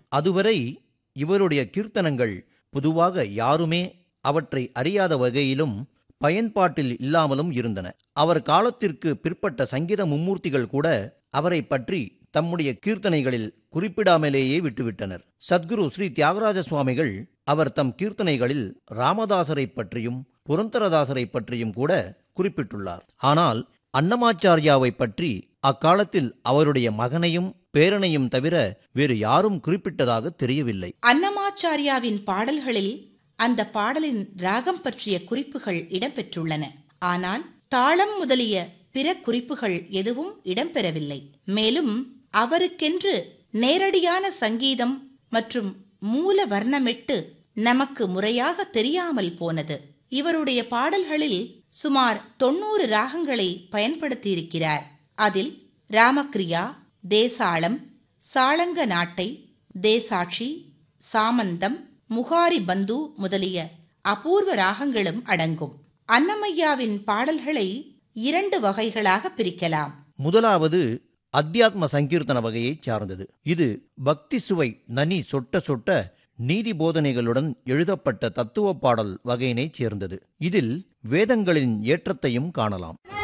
அதுவரை இவருடைய கீர்த்தனங்கள் பொதுவாக யாருமே அவற்றை அறியாத வகையிலும் பயன்பாட்டில் இல்லாமலும் இருந்தன அவர் காலத்திற்கு பிற்பட்ட சங்கீத மும்மூர்த்திகள் கூட அவரை பற்றி தம்முடைய கீர்த்தனைகளில் குறிப்பிடாமலேயே விட்டுவிட்டனர் சத்குரு ஸ்ரீ தியாகராஜ சுவாமிகள் அவர் தம் கீர்த்தனைகளில் ராமதாசரை பற்றியும் புரந்தரதாசரை பற்றியும் கூட குறிப்பிட்டுள்ளார் ஆனால் அன்னமாச்சாரியாவை பற்றி அக்காலத்தில் அவருடைய மகனையும் பேரனையும் தவிர வேறு யாரும் குறிப்பிட்டதாக தெரியவில்லை அன்னமாச்சாரியாவின் பாடல்களில் அந்த பாடலின் ராகம் பற்றிய குறிப்புகள் இடம்பெற்றுள்ளன ஆனால் தாளம் முதலிய பிற குறிப்புகள் எதுவும் இடம்பெறவில்லை மேலும் அவருக்கென்று நேரடியான சங்கீதம் மற்றும் மூல வர்ணமிட்டு நமக்கு முறையாக தெரியாமல் போனது இவருடைய பாடல்களில் சுமார் தொண்ணூறு ராகங்களை பயன்படுத்தியிருக்கிறார் அதில் ராமக்ரியா தேசாளம் சாளங்க நாட்டை தேசாட்சி சாமந்தம் முகாரி பந்து முதலிய அபூர்வ ராகங்களும் அடங்கும் அன்னமையாவின் பாடல்களை இரண்டு வகைகளாக பிரிக்கலாம் முதலாவது அத்தியாத்ம சங்கீர்த்தன வகையைச் சார்ந்தது இது பக்தி சுவை நனி சொட்ட சொட்ட நீதி போதனைகளுடன் எழுதப்பட்ட தத்துவ பாடல் வகையினைச் சேர்ந்தது இதில் வேதங்களின் ஏற்றத்தையும் காணலாம்